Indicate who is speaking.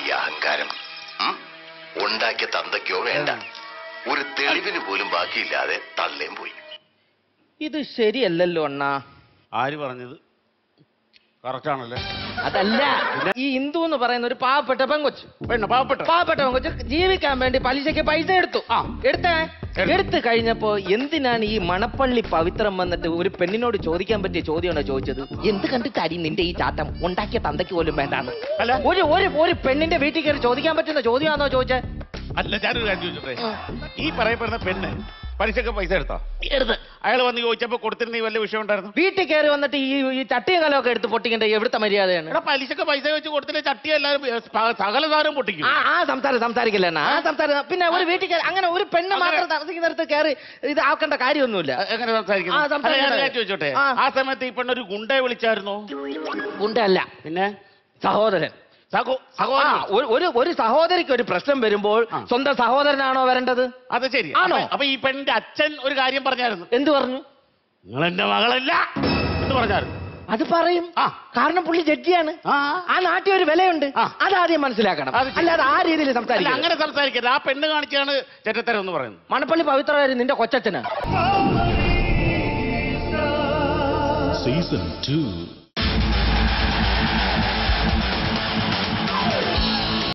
Speaker 1: ഈ അഹങ്കാരം ഉം? ഉണ്ടാക്കിയ തന്തയ്ക്കോ വേണ്ട ഒരു തെളിവിന് പോലും ബാക്കിയില്ലാതെ തള്ളേം പോയി
Speaker 2: ഇത് ശരിയല്ലല്ലോ അണ്ണാ
Speaker 3: ആര് പറഞ്ഞത് കറക്റ്റ് ആണല്ലേ
Speaker 2: അതല്ല ഈ ഹിന്ദു എന്ന് പറയുന്ന ഒരു പാവപ്പെട്ട പെങ്കൊച്ച്
Speaker 3: പെണ്ണ പാവപ്പെട്ട
Speaker 2: പാവപ്പെട്ട പെങ്കൊച്ച് ജീവിക്കാൻ വേണ്ടി പലിശയ്ക്ക് പൈസ എടുത്തു
Speaker 3: ആ.
Speaker 2: എടുത്തേ
Speaker 3: എടുത്തു.
Speaker 2: എടുത്തു കഴിഞ്ഞപ്പോ എന്തിനാണ് ഈ മണപ്പള്ളി പവിത്രം വന്നിട്ട് ഒരു പെണ്ണിനോട് ചോദിക്കാൻ പറ്റിയ ചോദ്യമാണോ ചോദിച്ചത് എന്ത് കണ്ടിട്ടാടി നിന്റെ ഈ ചാട്ടം ഉണ്ടാക്കിയ തന്തയ്ക്ക് പോലും വേണ്ടാന്ന്
Speaker 3: അല്ല.
Speaker 2: ഒരു ഒരു ഒരു പെണ്ണിന്റെ വീട്ടിൽ കയറി ചോദിക്കാൻ പറ്റുന്ന ചോദ്യമാണോ ചോദിച്ചേ
Speaker 3: അല്ല ഞാനൊരു കാര്യം ചോദിച്ചോട്ടെ ഈ പറയപ്പെടുന്ന പെണ്ണ് പലിശക്ക് പൈസ എടുത്തോ
Speaker 2: എടുത്ത്
Speaker 3: അയാൾ വന്ന് ചോദിച്ചപ്പോ കൊടുത്തിരുന്ന വല്ല വിഷയം ഉണ്ടായിരുന്നു
Speaker 2: വീട്ടിൽ കയറി വന്നിട്ട് ഈ ഈ ചട്ടിയും കലമൊക്കെ എടുത്ത് പൊട്ടിക്കേണ്ട എവിടുത്തെ മര്യാദയാണ്
Speaker 3: എടാ പലിശക്ക് പൈസ വെച്ച് കൊടുത്തില്ല ചട്ടി എല്ലാവരും സകല സാധനം പൊട്ടിക്കും
Speaker 2: ആ ആ സംസാരം സംസാരിക്കില്ല അണ്ണാ. ആ സംസാരം പിന്നെ ഒരു വീട്ടിൽ കയറി അങ്ങനെ ഒരു പെണ്ണ് മാത്രം താമസിക്കുന്നിടത്ത് കയറി ഇത് ആക്കേണ്ട കാര്യമൊന്നുമില്ല
Speaker 3: എ- എങ്ങനെ സംസാരിക്കുന്നു
Speaker 2: ആ,
Speaker 3: അല്ല,
Speaker 2: സംസാരിക്കട്ടെ.
Speaker 3: ഞാൻ കാര്യം ചോദിച്ചോട്ടെ
Speaker 2: ആ.
Speaker 3: ആ സമയത്ത് ഈ പെണ്ണൊരു ഗുണ്ടയെ വിളിച്ചായിരുന്നോ
Speaker 2: ഉണ്ടല്ല
Speaker 3: പിന്നെ
Speaker 2: സഹോദരൻ
Speaker 3: സഹോ
Speaker 2: ആ,
Speaker 3: സഹോദരൻ
Speaker 2: ഒരു- ഒരു ഒരു സഹോദരിക്ക് ഒരു പ്രശ്നം വരുമ്പോൾ
Speaker 3: ആ.
Speaker 2: സ്വന്തം സഹോദരനാണോ വരേണ്ടത്
Speaker 3: അത് ശരി
Speaker 2: ആണോ?
Speaker 3: അപ്പൊ- അപ്പൊ ഈ പെണ്ണിന്റെ അച്ഛൻ ഒരു കാര്യം പറഞ്ഞായിരുന്നു
Speaker 2: എന്ത് പറഞ്ഞു
Speaker 3: നിങ്ങൾ എന്റെ മകളല്ല എന്ന് പറഞ്ഞായിരുന്നു
Speaker 2: അത് പറയും
Speaker 3: ആ.
Speaker 2: കാരണം പുള്ളി ജഡ്ജിയാണ്
Speaker 3: ആ
Speaker 2: ആ നാട്ടിൽ ഒരു വിലയുണ്ട്
Speaker 3: ആ.
Speaker 2: അതാദ്യം മനസ്സിലാക്കണം
Speaker 3: അത് ശരി.
Speaker 2: അല്ലാതെ ആ രീതിയിൽ
Speaker 3: അല്ല
Speaker 2: സംസാരിക്കും
Speaker 3: അങ്ങനെ സംസാരിക്കരുത് ആ പെണ്ണ് കാണിച്ചാണ് ചെറ്റത്തരം എന്ന് പറയുന്നത്
Speaker 2: മണപ്പള്ളി പവിത്രമായിരുന്നു നിന്റെ കൊച്ചച്ഛന്
Speaker 4: Season 2